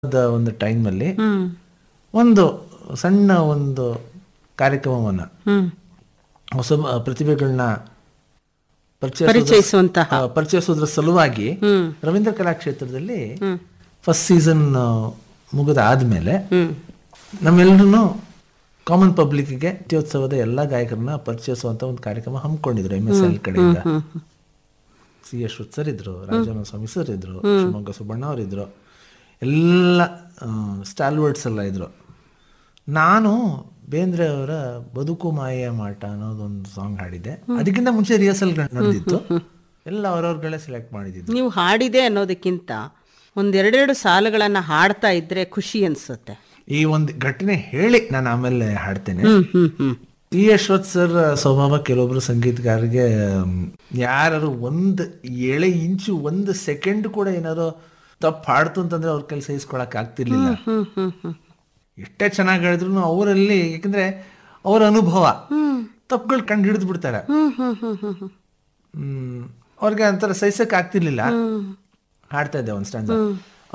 ಒಂದು ಟೈಮಲ್ಲಿ ಹ್ಮ್ ಒಂದು ಸಣ್ಣ ಒಂದು ಕಾರ್ಯಕ್ರಮವನ್ನ ಹ್ಮ್ ಹೊಸ ಮ- ಪ್ರತಿಭೆಗಳನ್ನ ಪರಿಚಯ ಪರಿಚಯಿಸುವಂತಹ ಪರಿಚಯಿಸೋದ್ರ ಸಲುವಾಗಿ ಹ್ಮ್ ರವೀಂದ್ರ ಕಲಾಕ್ಷೇತ್ರದಲ್ಲಿ ಹ್ಮ್ ಫಸ್ಟ್ ಸೀಸನ್ ಮುಗಿದ ಆದ್ಮೇಲೆ ಹ್ಮ್ ನಮ್ಮೆಲ್ಲರೂ ಕಾಮನ್ ಪಬ್ಲಿಕ್ಗೆ ನಿತ್ಯೋತ್ಸವದ ಎಲ್ಲ ಗಾಯಕರನ್ನ ಪರಿಚಯಿಸುವಂತ ಒಂದು ಕಾರ್ಯಕ್ರಮ ಹಮ್ಮಿಕೊಂಡಿದ್ರು ಎಮ್ ಎಸ್ ಎಲ್ ಕಡೆಯಿಂದ ಹ್ಮ್ ಸಿ ಎಸ್ ಸರ್ ಇದ್ರು ರಾಜನ ಸ್ವಾಮಿ ಸರ್ ಇದ್ರು ಶಿವಮೊಗ್ಗ ಸುಬ್ಬಣ್ಣ ಅವರಿದ್ರು ಎಲ್ಲ ಸ್ಟಾಲ್ವರ್ಡ್ಸ್ ಎಲ್ಲ ಇದ್ರು ನಾನು ಬೇಂದ್ರೆ ಅವರ ಬದುಕು ಮಾಯೆಯ ಮಾಟ ಅನ್ನೋದೊಂದು ಸಾಂಗ್ ಹಾಡಿದ್ದೆ ಅದಕ್ಕಿಂತ ಮುಂಚೆ ರಿಹರ್ಸಲ್ ನಡೆದಿತ್ತು ಎಲ್ಲ ಅವ್ರವ್ರಗಳೇ ಸೆಲೆಕ್ಟ್ ಮಾಡಿದ್ದು ನೀವು ಹಾಡಿದೆ ಅನ್ನೋದಕ್ಕಿಂತ ಒಂದೆರಡೆರಡು ಸಾಲುಗಳನ್ನ ಹಾಡ್ತಾ ಇದ್ರೆ ಖುಷಿ ಅನ್ಸುತ್ತೆ ಈ ಒಂದು ಘಟನೆ ಹೇಳಿ ನಾನು ಆಮೇಲೆ ಹಾಡ್ತೇನೆ ಹ್ಮ್ ಹ್ಮ್ ಹ್ಮ್ ಟಿ ಯಶ್ವತ್ ಸರ್ ಸ್ವಭಾವ ಕೆಲವೊಬ್ರು ಸಂಗೀತಗಾರರಿಗೆ ಯಾರು ಒಂದು ಎಳೆ ಇಂಚು ಒಂದು ಸೆಕೆಂಡ್ ಕೂಡ ಏನಾದ್ರು ತಪ್ಪು ಹಾಡ್ತು ಅಂತಂದ್ರೆ ಅವ್ರ ಕೈಲಿ ಸಹಿಸ್ಕೊಳಕ್ ಆಗ್ತಿರ್ಲಿಲ್ಲ ಹ್ಮ್ ಹ್ಮ್ ಹ್ಮ್ ಎಷ್ಟೇ ಚೆನ್ನಾಗಿ ಹೇಳಿದ್ರು ಅವರಲ್ಲಿ ಯಾಕಂದ್ರೆ ಅವರ ಅನುಭವ ತಪ್ಪುಗಳು ಕಂಡು ಹಿಡಿದು ಬಿಡ್ತಾರೆ ಹ್ಮ್ ಹ್ಮ್ ಹ್ಮ್ ಹ್ಮ್ ಹ್ಮ್ ಹ್ಮ್ ಅವ್ರಿಗೆ ಒಂಥರ ಸಹಿಸಕ್ ಆಗ್ತಿರ್ಲಿಲ್ಲ ಹಾಡ್ತಾ ಇದ್ದೆ ಒಂದು ಸ್ಟ್ಯಾಂಡ್